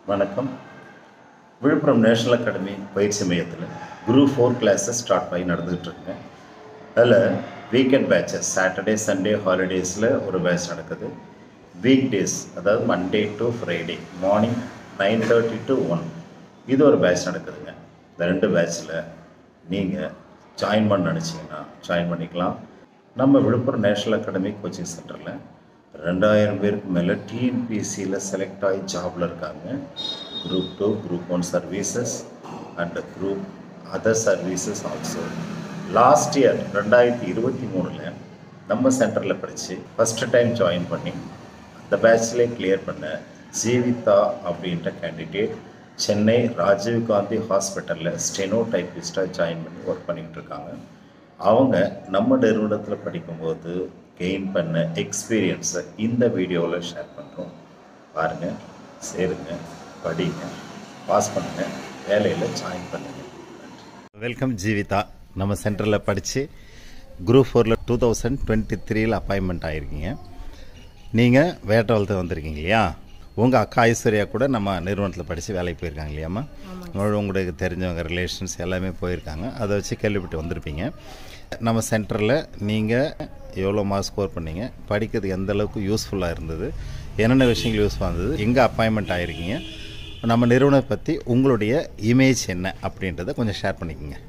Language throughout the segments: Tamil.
வணக்கம் விழுப்புரம் நேஷனல் அகாடமி பயிற்சி மையத்தில் குரூப் ஃபோர் கிளாஸஸ் ஸ்டார்ட் ஆகி நடந்துகிட்டு இருக்குங்க அதில் வீக்கெண்ட் பேட்சஸ் சாட்டர்டே சண்டே ஹாலிடேஸில் ஒரு பேட்ச் நடக்குது வீக் டேஸ் அதாவது Monday to Friday morning nine thirty to one இது ஒரு பேட்ச் நடக்குதுங்க இந்த ரெண்டு பேட்ச்சில் நீங்கள் ஜாயின் பண்ண நினச்சிங்கன்னா ஜாயின் பண்ணிக்கலாம் நம்ம விழுப்புரம் நேஷனல் அகாடமி கோச்சிங் சென்டரில் ரெண்டாயிரம் பேருக்கு மேலே டிஎன்பிஎஸ்சியில் செலக்ட் ஆகி ஜாபில் இருக்காங்க group two group one services and group other services also last year ரெண்டாயிரத்தி இருபத்தி மூணில் நம்ம சென்டரில் படித்து ஃபஸ்ட்டு டைம் ஜாயின் பண்ணி அந்த பேட்ச்லேயே கிளியர் பண்ண ஜீவிதா அப்படின்ற கேண்டிடேட் சென்னை ராஜீவ் காந்தி ஹாஸ்பிட்டலில் ஸ்டெனோ டைப்பிஸ்ட்டாக ஜாயின் பண்ணி ஒர்க் பண்ணிக்கிட்டு இருக்காங்க அவங்க நம்ம நிறுவனத்தில் படிக்கும்போது கெயின் பண்ண எக்ஸ்பீரியன்ஸை இந்த வீடியோவில் ஷேர் பண்ணுறோம் பாருங்கள் சேருங்க படிங்க பாஸ் பண்ணுங்கள் வேலையில் ஜாயின் பண்ணுங்கள் வெல்கம் ஜீவிதா நம்ம சென்டரில் படித்து குரூப் ஃபோரில் டூ தௌசண்ட் டுவெண்ட்டி த்ரீல அப்பாயின்மெண்ட் ஆகிருக்கீங்க நீங்கள் வேட்டவளத்து வந்திருக்கீங்க இல்லையா உங்கள் அக்கா ஐஸ்வர்யா கூட நம்ம நிறுவனத்தில் படித்து வேலைக்கு போயிருக்காங்க இல்லையாம்மா உங்களுக்கு தெரிஞ்சவங்க ரிலேஷன்ஸ் எல்லாமே போயிருக்காங்க அதை வச்சு கேள்விப்பட்டு வந்திருப்பீங்க நம்ம சென்டரில் நீங்கள் எவ்வளோ மார்க் ஸ்கோர் பண்ணீங்க படிக்கிறதுக்கு எந்த அளவுக்கு யூஸ்ஃபுல்லாக இருந்தது என்னென்ன விஷயங்கள் யூஸ்ஃபுல்லாக இருந்தது எங்கே அப்பாயின்மெண்ட் ஆகிருக்கீங்க நம்ம நிறுவனத்தை பற்றி உங்களுடைய இமேஜ் என்ன அப்படின்றத கொஞ்சம் ஷேர் பண்ணிக்கோங்க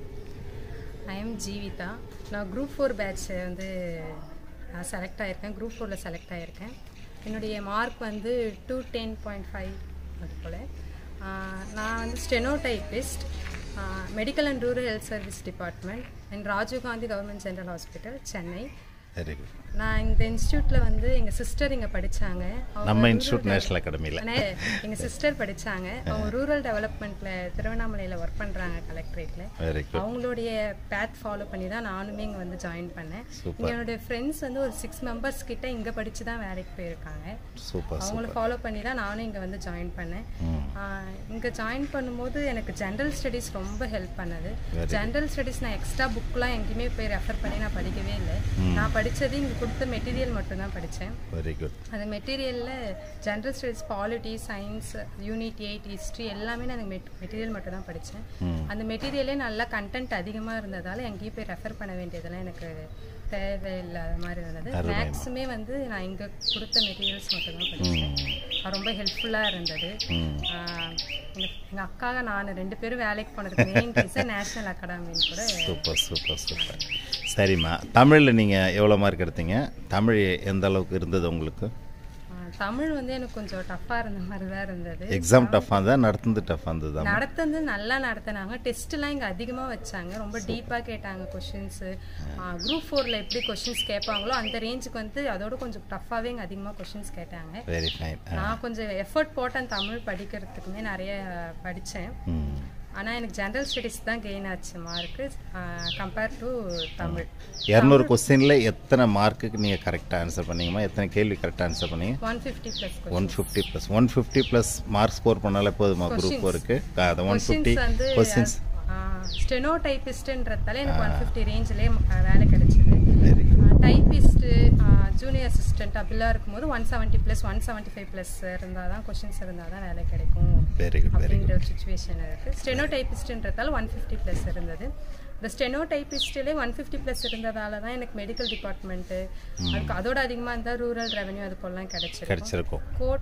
ஐ எம் ஜீவிதா நான் குரூப் ஃபோர் பேட்ச் வந்து செலக்ட் ஆகியிருக்கேன் குரூப் ஃபோரில் செலக்ட் ஆகியிருக்கேன் என்னுடைய மார்க் வந்து டூ டென் பாயிண்ட் ஃபைவ் அது போல் நான் வந்து steno typist medical and rural health service department and Rajiv Gandhi government general hospital Chennai very good நான் இந்த இன்ஸ்டியூட்டில் வந்து எங்கள் சிஸ்டர் இங்கே படித்தாங்க நம்ம இன்ஸ்டியூட் நேஷனல் அகாடமியில் எங்கள் சிஸ்டர் படித்தாங்க அவங்க ரூரல் டெவலப்மெண்ட்டில் திருவண்ணாமலையில் ஒர்க் பண்ணுறாங்க கலெக்டரேட்டில் வெரி குட் அவங்களுடைய பேத் ஃபாலோ பண்ணி தான் நானுமே இங்கே வந்து ஜாயின் பண்ணேன் இங்கே என்னுடைய ஃப்ரெண்ட்ஸ் வந்து ஒரு சிக்ஸ் மெம்பர்ஸ் கிட்ட இங்கே படித்து தான் வேலைக்கு போயிருக்காங்க சூப்பர் அவங்கள ஃபாலோ பண்ணி தான் நானும் இங்கே வந்து ஜாயின் பண்ணேன் இங்கே ஜாயின் பண்ணும்போது எனக்கு ஜென்ரல் ஸ்டடீஸ் ரொம்ப ஹெல்ப் பண்ணது ஜென்ரல் ஸ்டடீஸ் நான் எக்ஸ்ட்ரா புக்லாம் எங்கேயுமே போய் ரெஃபர் பண்ணி நான் படிக்கவே இல்லை நான் படித்தது இங்கே கொடுத்த மெட்டீரியல் மட்டும்தான் படித்தேன் வெரி குட் அந்த மெட்டீரியலில் general studies polity science unit eight history எல்லாமே நான் மெட்டீரியல் மட்டும் தான் படித்தேன் அந்த மெட்டீரியலே நல்லா கண்டென்ட் அதிகமாக இருந்ததால் எங்கேயும் போய் ரெஃபர் பண்ண வேண்டியதெல்லாம் எனக்கு தேவையில்லாத மாதிரி இருந்தது மேக்ஸுமே வந்து நான் இங்கே கொடுத்த மெட்டீரியல்ஸ் மட்டும் தான் படித்தேன் அது ரொம்ப ஹெல்ப்ஃபுல்லாக இருந்தது எங்கள் அக்காக நான் ரெண்டு பேரும் வேலைக்கு போனதுக்கு மெயின் ரீசன் நேஷனல் அகாடமின்னு கூட சூப்பர் சூப்பர் சூப்பர் சரிம்மா தமிழில் நீங்கள் எவ்வளோ மார்க் எடுத்தீங்க தமிழ் எந்த அளவுக்கு இருந்தது உங்களுக்கு தமிழ் வந்து எனக்கு கொஞ்சம் டஃப்பாக இருந்த மாதிரி தான் இருந்தது எக்ஸாம் டஃப்பாக இருந்தால் நடத்துனது டஃப்பாக இருந்தது நடத்துனது நல்லா நடத்தினாங்க டெஸ்ட்லாம் இங்கே அதிகமாக வச்சாங்க ரொம்ப டீப்பாக கேட்டாங்க கொஷின்ஸு குரூப் ஃபோரில் எப்படி கொஷின்ஸ் கேட்பாங்களோ அந்த ரேஞ்சுக்கு வந்து அதோட கொஞ்சம் டஃப்பாகவே இங்கே அதிகமாக கொஷின்ஸ் கேட்டாங்க வெரி ஃபைன் நான் கொஞ்சம் எஃபர்ட் போட்டேன் தமிழ் படிக்கிறதுக்குமே நிறைய படித்தேன் ஆனால் எனக்கு ஜென்ரல் ஸ்டடீஸ் தான் கெயின் ஆச்சு மார்க்கு கம்பேர் டு தமிழ் இரநூறு கொஸ்டினில் எத்தனை மார்க்குக்கு நீங்கள் கரெக்டாக ஆன்சர் பண்ணீங்கம்மா எத்தனை கேள்வி கரெக்டாக ஆன்சர் பண்ணீங்க one fifty plus one fifty plus one fifty plus mark score பண்ணாலே போதுமா குரூப் ஃபோருக்கு அது ஒன் ஃபிஃப்டி வந்து கொஸ்டின்ஸ் ஸ்டெனோ டைப்பிஸ்ட்ன்றதால எனக்கு ஒன் ஃபிஃப்டி ரேஞ்சிலே வேலை கிடைச்சிது வெரி டைப்பிஸ்ட்டு ஜூனியர் அசிஸ்டன்ட் அப்படிலாம் இருக்கும்போது one seventy plus one seventy five plus இருந்தால் தான் கொஷின்ஸ் இருந்தால் தான் வேலை கிடைக்கும் வெரி குட் வெரி அப்படின்ற ஒரு சுச்சுவேஷன் இருக்குது ஸ்டெனோ டைப்பிஸ்ட்ன்றதால ஒன் ஃபிஃப்டி ப்ளஸ் இருந்தது இந்த ஸ்டெனோ டைப்பிஸ்டிலே ஒன் ஃபிஃப்டி ப்ளஸ் இருந்ததால தான் எனக்கு மெடிக்கல் டிபார்ட்மெண்ட்டு அதுக்கு அதோட அதிகமாக இருந்தால் ரூரல் ரெவன்யூ அது போலாம் கிடைச்சிருக்கும் கிடைச்சிருக்கும் கோட்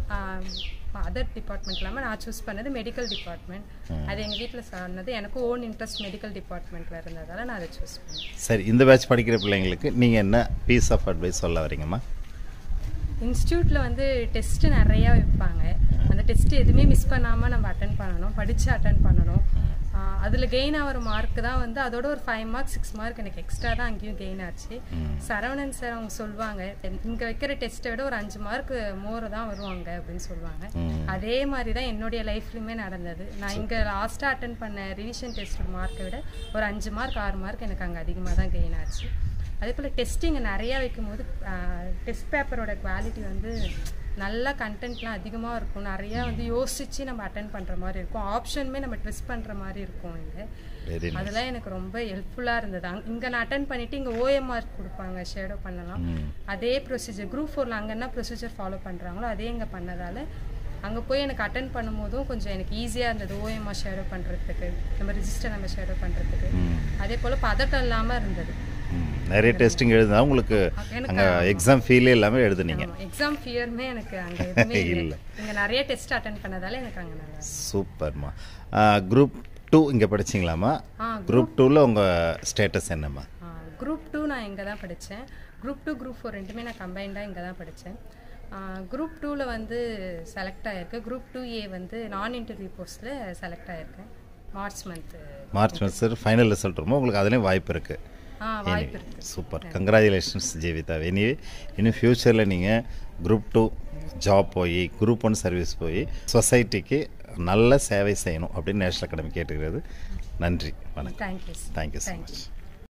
அதர் டிபார்ட்மெண்ட் இல்லாமல் நான் சூஸ் பண்ணது மெடிக்கல் டிபார்ட்மெண்ட் அது எங்கள் வீட்டில் சொன்னது எனக்கும் ஓன் இன்ட்ரெஸ்ட் மெடிக்கல் டிபார்ட்மெண்ட்டில் இருந்ததால் நான் அதை சூஸ் பண்ணேன் சரி இந்த பேட்ச் படிக்கிற பிள்ளைங்களுக்கு நீங்கள் என்ன பீஸ் ஆஃப் அட்வைஸ் சொல்ல வரீங்கம்மா இன்ஸ்டியூட்டில் வந்து டெஸ்ட்டு நிறையா வைப்பாங்க அந்த டெஸ்ட்டு எதுவுமே மிஸ் பண்ணாமல் நம்ம அட்டன் பண்ணணும் படித்து அட்டன் பண்ணணும் அதில் கெயின் ஆகிற மார்க் தான் வந்து அதோட ஒரு ஃபைவ் மார்க் சிக்ஸ் மார்க் எனக்கு எக்ஸ்ட்ரா தான் அங்கேயும் கெயின் ஆச்சு சரவணன் சார் அவங்க சொல்லுவாங்க இங்கே வைக்கிற டெஸ்ட்டை விட ஒரு அஞ்சு மார்க் மோர் தான் வருவாங்க அப்படின்னு சொல்லுவாங்க அதே மாதிரி தான் என்னுடைய லைஃப்லையுமே நடந்தது நான் இங்கே லாஸ்ட்டாக அட்டன் பண்ண ரிவிஷன் டெஸ்ட் மார்க்கை விட ஒரு அஞ்சு மார்க் ஆறு மார்க் எனக்கு அங்கே அதிகமாக தான் கெயின் ஆச்சு அதே போல் டெஸ்டிங் நிறையா வைக்கும்போது டெஸ்ட் பேப்பரோட குவாலிட்டி வந்து நல்ல கண்டென்ட்லாம் அதிகமாக இருக்கும் நிறையா வந்து யோசித்து நம்ம அட்டன் பண்ணுற மாதிரி இருக்கும் ஆப்ஷனுமே நம்ம ட்விஸ்ட் பண்ணுற மாதிரி இருக்கும் இங்கே வெரி அதெல்லாம் எனக்கு ரொம்ப ஹெல்ப்ஃபுல்லாக இருந்தது அங்க இங்கே நான் அட்டன் பண்ணிவிட்டு இங்கே ஓஎம்ஆர் கொடுப்பாங்க ஷேடோ பண்ணலாம் அதே ப்ரொசீஜர் குரூப் ஃபோரில் அங்கே என்ன ப்ரொசீஜர் ஃபாலோ பண்ணுறாங்களோ அதே இங்கே பண்ணதால் அங்கே போய் எனக்கு அட்டன் பண்ணும்போதும் கொஞ்சம் எனக்கு ஈஸியாக இருந்தது ஓஎம்ஆர் ஷேடோ பண்ணுறதுக்கு நம்ம ரிஜிஸ்டர் நம்ம ஷேடோ பண்ணுறதுக்கு ம். அதே போல் பதட்டம் இல்லாமல் இருந்தது ம். நிறைய டெஸ்டிங் எழுதுனா உங்களுக்கு எனக்கு அங்கே எக்ஸாம் ஃபீலே இல்லாமல் எழுதுனீங்க எக்ஸாம் ஃபியருமே எனக்கு அங்கே எதுவுமே இல்ல. இல்லை இங்கே நிறைய டெஸ்ட் அட்டன் பண்ணதால எனக்கு அங்கே நல்லா சூப்பர்மா குரூப் டூ இங்கே படிச்சிங்களாம்மா ஆ குரூப் டூவில் உங்கள் ஸ்டேட்டஸ் என்னம்மா குரூப் டூ நான் இங்கே தான் படித்தேன் குரூப் டூ குரூப் ஃபோர் ரெண்டுமே நான் கம்பைண்டாக இங்கே தான் படித்தேன் குரூப் டூவில் வந்து செலக்ட் ஆகிருக்கு குரூப் டூ ஏ வந்து நான் இன்டர்வியூ போஸ்ட்டில் செலக்ட் ஆகிருக்கேன் மார்ச் மந்த்து மார்ச் மாதம் ஃபைனல் ரிசல்ட் வரும்போது உங்களுக்கு அதுலேயும் வாய்ப்பு இருக்குது ஆ வாய்ப்பு இருக்குது சூப்பர் கங்க்ராச்சுலேஷன்ஸ் ஜீவிதா எனிவே இன்னும் ஃப்யூச்சரில் நீங்கள் குரூப் டூ ஜாப் போய் குரூப் ஒன் சர்வீஸ் போய் சொசைட்டிக்கு நல்ல சேவை செய்யணும் அப்படின்னு நேஷனல் அகாடமி கேட்டுக்கிறது நன்றி வணக்கம் thank you thank you so thank you much